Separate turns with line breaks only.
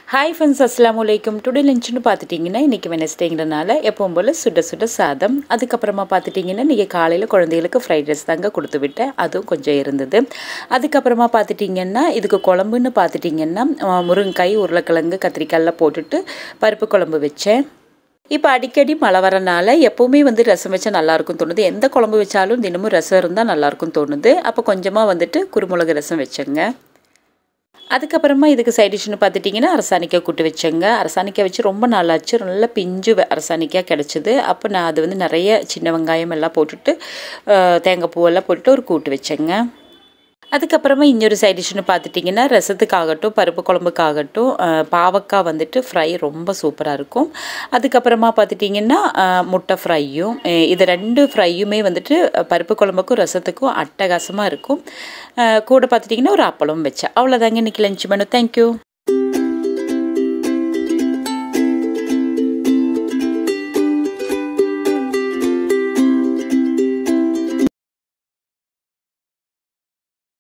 hi friends அஸ்லாம் வலைக்கம் today லஞ்சுன்னு பார்த்துட்டிங்கன்னா இன்றைக்கி வெனஸ்டேங்கிறனால எப்பவும் போல் சுட சுட சாதம் அதுக்கப்புறமா பார்த்துட்டிங்கன்னா இன்றைக்கி காலையில் குழந்தைகளுக்கு ஃப்ரைட் ரைஸ் தாங்க கொடுத்து விட்டேன் அதுவும் கொஞ்சம் இருந்தது அதுக்கப்புறமா பார்த்துட்டிங்கன்னா இதுக்கு குழம்புன்னு பார்த்துட்டிங்கன்னா அஹ், முருங்கைக்காய் உருளைக்கிழங்கு கத்திரிக்காயெல்லாம் போட்டுட்டு பருப்பு குழம்பு வச்சேன் இப்போ அடிக்கடி மழை வரனால எப்போவுமே வந்து ரசம் வச்சா நல்லாயிருக்கும் தோணுது எந்த குழம்பு வச்சாலும் தினமும் ரசம் இருந்தால் நல்லாயிருக்கும் தோணுது அப்போ கொஞ்சமாக வந்துட்டு குருமிளகு ரசம் வச்சேங்க அதுக்கப்புறமா இதுக்கு சைட் டிஷ்னு பார்த்துட்டிங்கன்னா அரசாணிக்காய் கூட்டு வச்சேங்க அரசாணிக்காய் வச்சு ரொம்ப நாளாச்சு நல்ல பிஞ்சு வ- அரசாணிக்காய் கிடச்சிது அப்போ நான் அது வந்து நிறைய சின்ன வெங்காயம் எல்லாம் போட்டுட்டு அஹ், தேங்காய் பூவெல்லாம் போட்டுட்டு ஒரு கூட்டு வச்சேங்க அதுக்கப்புறமா இன்னொரு சைட் டிஷ்னு பார்த்துட்டிங்கன்னா ரசத்துக்காகட்டும் பருப்பு குழம்புக்காகட்டும் அஹ், பாவக்காய் வந்துட்டு ஃப்ரை ரொம்ப சூப்பராக இருக்கும் அதுக்கப்புறமா பார்த்துட்டிங்கன்னா அஹ், முட்டை ஃப்ரையும் அஹ், இது ரெண்டு ஃப்ரையுமே வந்துட்டு அஹ், பருப்பு குழம்புக்கும் ரசத்துக்கும் அட்டகாசமாக இருக்கும் அஹ், கூட பார்த்துட்டிங்கன்னா ஒரு அப்பளம் வச்சேன் அவ்வளோதாங்க இன்றைக்கி லஞ்ச் மெனு தேங்க்யூ